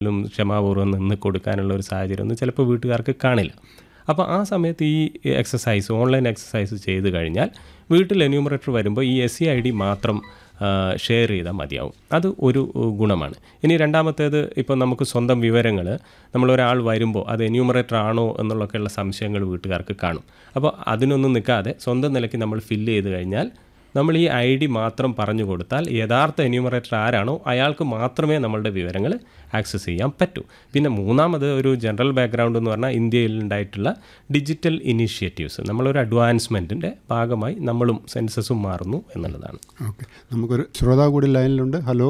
ലും ക്ഷമാപൂർവ്വം നിന്ന് കൊടുക്കാനുള്ള ഒരു സാഹചര്യം ഒന്നും ചിലപ്പോൾ വീട്ടുകാർക്ക് കാണില്ല അപ്പോൾ ആ സമയത്ത് ഈ എക്സസൈസ് ഓൺലൈൻ എക്സസൈസ് ചെയ്ത് കഴിഞ്ഞാൽ വീട്ടിൽ എന്യൂമറേറ്റർ വരുമ്പോൾ ഈ എസ് സി ഐ ഡി മാത്രം ഷെയർ ചെയ്താൽ മതിയാവും അത് ഒരു ഏഹ്, ഗുണമാണ് ഇനി രണ്ടാമത്തേത് ഇപ്പോൾ നമുക്ക് സ്വന്തം വിവരങ്ങൾ നമ്മളൊരാൾ വരുമ്പോൾ അത് എന്യൂമറേറ്റർ ആണോ എന്നുള്ളൊക്കെയുള്ള സംശയങ്ങൾ വീട്ടുകാർക്ക് കാണും അപ്പോൾ അതിനൊന്നും നിൽക്കാതെ സ്വന്തം നിലയ്ക്ക് നമ്മൾ ഫില്ല് ചെയ്ത് കഴിഞ്ഞാൽ നമ്മൾ ഈ ഐ ഡി മാത്രം പറഞ്ഞു കൊടുത്താൽ യഥാർത്ഥ എന്യൂമറേറ്റർ ആരാണോ അയാൾക്ക് മാത്രമേ നമ്മളുടെ വിവരങ്ങൾ ആക്സസ് ചെയ്യാൻ പറ്റൂ പിന്നെ മൂന്നാമത് ഒരു ജനറൽ ബാക്ക്ഗ്രൗണ്ട് എന്ന് പറഞ്ഞാൽ ഇന്ത്യയിൽ ഉണ്ടായിട്ടുള്ള ഡിജിറ്റൽ ഇനീഷ്യേറ്റീവ്സ് നമ്മളൊരു അഡ്വാൻസ്മെൻറ്റിൻ്റെ ഭാഗമായി നമ്മളും സെൻസസും മാറുന്നു എന്നുള്ളതാണ് ഓക്കെ നമുക്കൊരു ശ്രോതാവ് കൂടി ലൈനിലുണ്ട് ഹലോ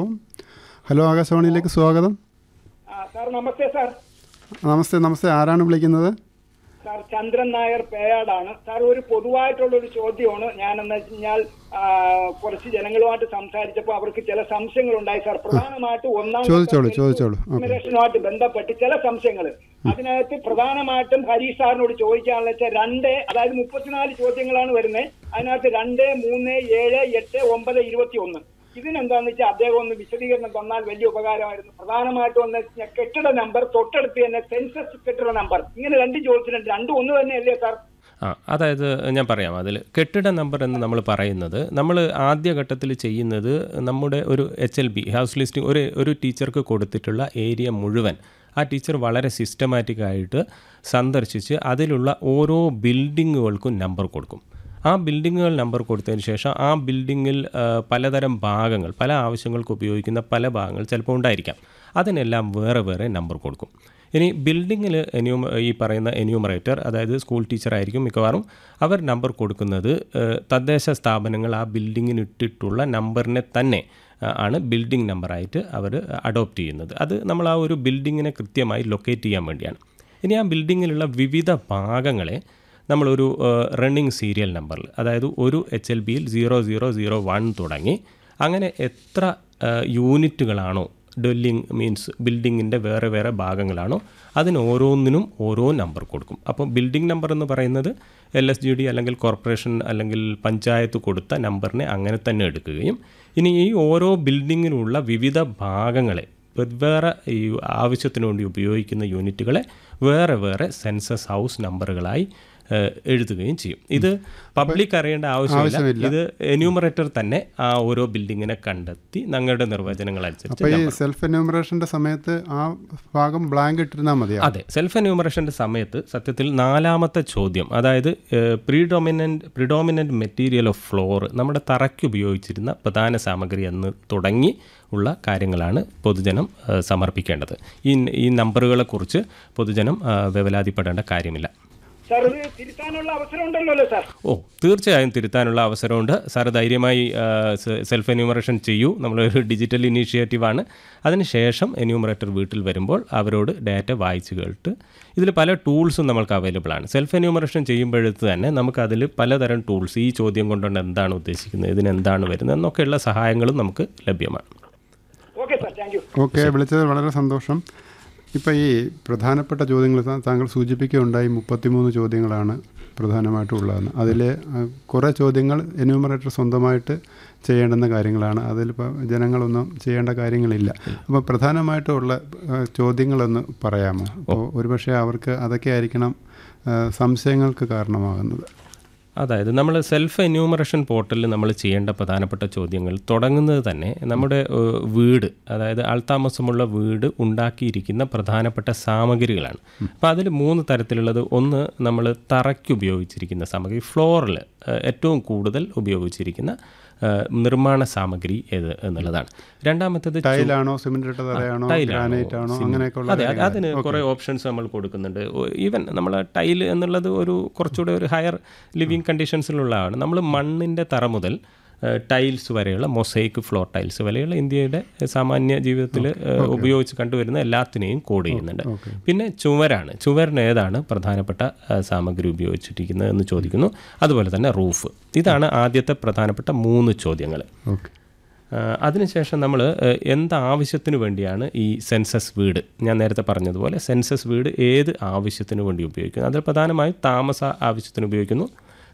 ഹലോ ആകാശവാണിയിലേക്ക് സ്വാഗതം ആ, സാർ നമസ്തേ സാർ നമസ്തേ നമസ്തേ ആരാണ് വിളിക്കുന്നത് സാർ ചന്ദ്രൻ നായർ പേയാടാണ് സാർ ഒരു പൊതുവായിട്ടുള്ള ഒരു ചോദ്യമാണ് ഞാനെന്ന് വെച്ച് കഴിഞ്ഞാൽ ആ, കുറച്ച് ജനങ്ങളുമായിട്ട് സംസാരിച്ചപ്പോൾ അവർക്ക് ചില സംശയങ്ങൾ ഉണ്ടായി സാർ പ്രധാനമായിട്ട് ഒന്നാം ചോദിച്ചോളൂ, ചോദിച്ചോളൂ. ഓക്കേ. ഇമിഗ്രേഷനുമായിട്ട് ബന്ധപ്പെട്ട് ചില സംശയങ്ങൾ അതിനകത്ത് പ്രധാനമായിട്ടും ഹരീഷ് സാറിനോട് ചോദിക്കാനുള്ള വെച്ചാൽ രണ്ട് അതായത് മുപ്പത്തിനാല് ചോദ്യങ്ങളാണ് വരുന്നത് അതിനകത്ത് രണ്ട് മൂന്ന് ഏഴ് എട്ട് ഒമ്പത് ഇരുപത്തി ഒന്ന് ഇതിനെന്താന്ന് വെച്ചാൽ അദ്ദേഹം ഒന്ന് വിശദീകരണം തന്നാൽ വലിയ ഉപകാരമായിരുന്നു പ്രധാനമായിട്ടും ഒന്ന് വെച്ചാൽ കെട്ടിട നമ്പർ തൊട്ടടുത്ത് തന്നെ സെൻസസ് കെട്ടിട നമ്പർ ഇങ്ങനെ രണ്ട് ചോദിച്ചിട്ടുണ്ട് രണ്ടും ഒന്ന് തന്നെയല്ലേ സാർ ആ അതായത് ഞാൻ പറയാം അതിൽ കെട്ടിട നമ്പർ എന്ന് നമ്മൾ പറയുന്നത് നമ്മൾ ആദ്യഘട്ടത്തിൽ ചെയ്യുന്നത് നമ്മുടെ ഒരു H L B house listing ഒരു ഒരു ടീച്ചർക്ക് കൊടുത്തിട്ടുള്ള ഏരിയ മുഴുവൻ ആ ടീച്ചർ വളരെ സിസ്റ്റമാറ്റിക് ആയിട്ട് സന്ദർശിച്ച് അതിലുള്ള ഓരോ ബിൽഡിങ്ങുകൾക്കും നമ്പർ കൊടുക്കും ആ ബിൽഡിങ്ങുകൾ നമ്പർ കൊടുത്തതിന് ശേഷം ആ ബിൽഡിങ്ങിൽ ആ, പലതരം ഭാഗങ്ങൾ പല ആവശ്യങ്ങൾക്ക് ഉപയോഗിക്കുന്ന പല ഭാഗങ്ങൾ ചിലപ്പോൾ ഉണ്ടായിരിക്കാം അതിനെല്ലാം വേറെ വേറെ നമ്പർ കൊടുക്കും ഇനി ബിൽഡിങ്ങിൽ എന്യൂമ ഈ പറയുന്ന എന്യൂമറേറ്റർ അതായത് സ്കൂൾ ടീച്ചർ ആയിരിക്കും മിക്കവാറും അവർ നമ്പർ കൊടുക്കുന്നത് ആ, തദ്ദേശ സ്ഥാപനങ്ങൾ ആ ബിൽഡിങ്ങിന് ഇട്ടിട്ടുള്ള നമ്പറിനെ തന്നെ ആ, ആണ് ബിൽഡിംഗ് നമ്പറായിട്ട് അവർ അഡോപ്റ്റ് ചെയ്യുന്നത് അത് നമ്മൾ ആ ഒരു ബിൽഡിങ്ങിനെ കൃത്യമായി ലൊക്കേറ്റ് ചെയ്യാൻ വേണ്ടിയാണ് ഇനി ആ ബിൽഡിങ്ങിലുള്ള വിവിധ ഭാഗങ്ങളെ നമ്മളൊരു റണ്ണിങ് സീരിയൽ നമ്പറിൽ അതായത് ഒരു എച്ച് എൽ ബിയിൽ സീറോ സീറോ സീറോ വൺ തുടങ്ങി അങ്ങനെ എത്ര ആ, യൂണിറ്റുകളാണോ ഡ്വെല്ലിംഗ് മീൻസ് ബിൽഡിങ്ങിൻ്റെ വേറെ വേറെ ഭാഗങ്ങളാണോ അതിന് ഓരോന്നിനും ഓരോ നമ്പർ കൊടുക്കും അപ്പോൾ ബിൽഡിംഗ് നമ്പർ എന്ന് പറയുന്നത് എൽ എസ് ജി ഡി അല്ലെങ്കിൽ കോർപ്പറേഷൻ അല്ലെങ്കിൽ പഞ്ചായത്ത് കൊടുത്ത നമ്പറിനെ അങ്ങനെ തന്നെ എടുക്കുകയും ഇനി ഈ ഓരോ ബിൽഡിങ്ങിനുള്ള വിവിധ ഭാഗങ്ങളെ വെവ്വേറെ ഈ ആവശ്യത്തിന് വേണ്ടി ഉപയോഗിക്കുന്ന യൂണിറ്റുകളെ വേറെ വേറെ സെൻസസ് ഹൗസ് നമ്പറുകളായി ഏഹ്, എഴുതുകയും ചെയ്യും ഇത് പബ്ലിക് അറിയേണ്ട ആവശ്യമില്ല ആവശ്യമില്ല. ഇത് എന്യൂമറേറ്റർ തന്നെ ആ ഓരോ ബിൽഡിങ്ങിനെ കണ്ടെത്തി ഞങ്ങളുടെ നിർവചനങ്ങൾ അനുസരിച്ച് അപ്പോൾ ഈ സെൽഫ് എന്യൂമറേഷൻ്റെ സമയത്ത് ആ ഭാഗം ബ്ലാങ്ക് ഇട്ടിരുന്നാൽ മതിയോ അതെ സെൽഫ് എന്യൂമറേഷൻ്റെ സമയത്ത് സത്യത്തിൽ നാലാമത്തെ ചോദ്യം അതായത് predominant predominant material of floor നമ്മുടെ തറയ്ക്ക് ഉപയോഗിച്ചിരുന്ന പ്രധാന സാമഗ്രി എന്ന് തുടങ്ങി ഉള്ള കാര്യങ്ങളാണ് പൊതുജനം ഏ, സമർപ്പിക്കേണ്ടത് ഈ ഈ നമ്പറുകളെക്കുറിച്ച് പൊതുജനം ആ, വേവലാതിപ്പെടേണ്ട കാര്യമില്ല സാർ ഇത് തിരുത്താനുള്ള അവസരം ഉണ്ടല്ലോ സാർ ഓ തീർച്ചയായും തിരുത്താനുള്ള അവസരമുണ്ട് സാറ് ധൈര്യമായി ആ, സെ- സെൽഫ് എന്യൂമറേഷൻ ചെയ്യൂ നമ്മളൊരു ഡിജിറ്റൽ ഇനീഷ്യേറ്റീവാണ് അതിനുശേഷം എന്യൂമറേറ്റർ വീട്ടിൽ വരുമ്പോൾ അവരോട് ഡാറ്റ വായിച്ച് കേട്ട് ഇതിൽ പല ടൂൾസും നമുക്ക് അവൈലബിൾ ആണ് സെൽഫ് എന്യൂമറേഷൻ ചെയ്യുമ്പോഴത്ത് തന്നെ നമുക്കതിൽ പലതരം ടൂൾസ് ഈ ചോദ്യം കൊണ്ടുകൊണ്ട് എന്താണ് ഉദ്ദേശിക്കുന്നത് ഇതിന് എന്താണ് വരുന്നത് എന്നൊക്കെയുള്ള സഹായങ്ങളും നമുക്ക് ലഭ്യമാണ് okay sir thank you okay വിളിച്ചത് വളരെ സന്തോഷം ഇപ്പോൾ ഈ പ്രധാനപ്പെട്ട ചോദ്യങ്ങൾ താ- താങ്കൾ സൂചിപ്പിക്കുകയുണ്ടായി മുപ്പത്തിമൂന്ന് ചോദ്യങ്ങളാണ് പ്രധാനമായിട്ടും ഉള്ളതെന്ന് അതിൽ കുറേ ചോദ്യങ്ങൾ എന്യൂമറേറ്റർ സ്വന്തമായിട്ട് ചെയ്യേണ്ടുന്ന കാര്യങ്ങളാണ് അതിലിപ്പോൾ ജനങ്ങളൊന്നും ചെയ്യേണ്ട കാര്യങ്ങളില്ല അപ്പോൾ പ്രധാനമായിട്ടുള്ള ആ, ചോദ്യങ്ങളൊന്ന് പറയാമോ അപ്പോൾ ഒരുപക്ഷെ അവർക്ക് അതൊക്കെ ആയിരിക്കണം ആ, സംശയങ്ങൾക്ക് കാരണമാകുന്നത് അതായത് നമ്മൾ സെൽഫ് എന്യൂമറേഷൻ പോർട്ടലിൽ നമ്മൾ ചെയ്യേണ്ട പ്രധാനപ്പെട്ട ചോദ്യങ്ങൾ തുടങ്ങുന്നത് തന്നെ നമ്മുടെ ഏഹ്, വീട് അതായത് ആൾതാമസമുള്ള വീട് ഉണ്ടാക്കിയിരിക്കുന്ന പ്രധാനപ്പെട്ട സാമഗ്രികളാണ് അപ്പോൾ അതിൽ മൂന്ന് തരത്തിലുള്ളത് ഒന്ന് നമ്മൾ തറയ്ക്ക് ഉപയോഗിച്ചിരിക്കുന്ന സാമഗ്രി ഫ്ലോറിൽ ഏറ്റവും കൂടുതൽ ഉപയോഗിച്ചിരിക്കുന്ന ഏഹ്, നിർമ്മാണ സാമഗ്രി ഏത് എന്നുള്ളതാണ് രണ്ടാമത്തേത് ചു- ടൈലാണോ സിമെന്റ് ഇട്ട തറയാണോ ടൈലാണോ, ഗ്രാനൈറ്റ് ആണോ സിമന്റ്. അങ്ങനെയൊക്കെയുള്ള അതെ അത് കാര്യങ്ങൾ. അതിന് കുറേ ഓപ്ഷൻസ് നമ്മൾ കൊടുക്കുന്നുണ്ട് ഈവൻ നമ്മൾ ടൈൽ എന്നുള്ളത് ഒരു കുറച്ചുകൂടെ ഒരു ഹയർ ലിവിങ് കണ്ടീഷൻസിലുള്ളതാണ് നമ്മൾ മണ്ണിൻ്റെ തറ മുതൽ ടൈൽസ് വരെയുള്ള മൊസൈക്ക് ഫ്ലോർ ടൈൽസ് വരെയുള്ള ഇന്ത്യയുടെ സാമാന്യ ജീവിതത്തിൽ ഉപയോഗിച്ച് കണ്ടുവരുന്ന എല്ലാത്തിനെയും കോഡ് ചെയ്യുന്നുണ്ട് പിന്നെ ചുവരാണ് ചുവരിന് ഏതാണ് പ്രധാനപ്പെട്ട ആ, സാമഗ്രി ഉപയോഗിച്ചിരിക്കുന്നത് എന്ന് ചോദിക്കുന്നു അതുപോലെ തന്നെ റൂഫ് ഇതാണ് ആദ്യത്തെ പ്രധാനപ്പെട്ട മൂന്ന് ചോദ്യങ്ങൾ ഓക്കെ ആഹ് അതിനുശേഷം നമ്മൾ എന്ത് ആവശ്യത്തിന് വേണ്ടിയാണ് ഈ സെൻസസ് വീട് ഞാൻ നേരത്തെ പറഞ്ഞതുപോലെ സെൻസസ് വീട് ഏത് ആവശ്യത്തിന് വേണ്ടി ഉപയോഗിക്കുന്നു അതിൽ പ്രധാനമായും താമസ ആവശ്യത്തിന് ഉപയോഗിക്കുന്നു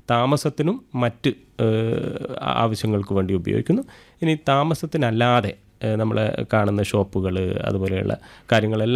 താമസത്തിനും മറ്റ് ഏഹ്, ആവശ്യങ്ങൾക്ക് വേണ്ടി ഉപയോഗിക്കുന്നു ഇനി താമസത്തിനല്ലാതെ നമ്മൾ കാണുന്ന ഷോപ്പുകൾ അതുപോലെയുള്ള കാര്യങ്ങളെല്ലാം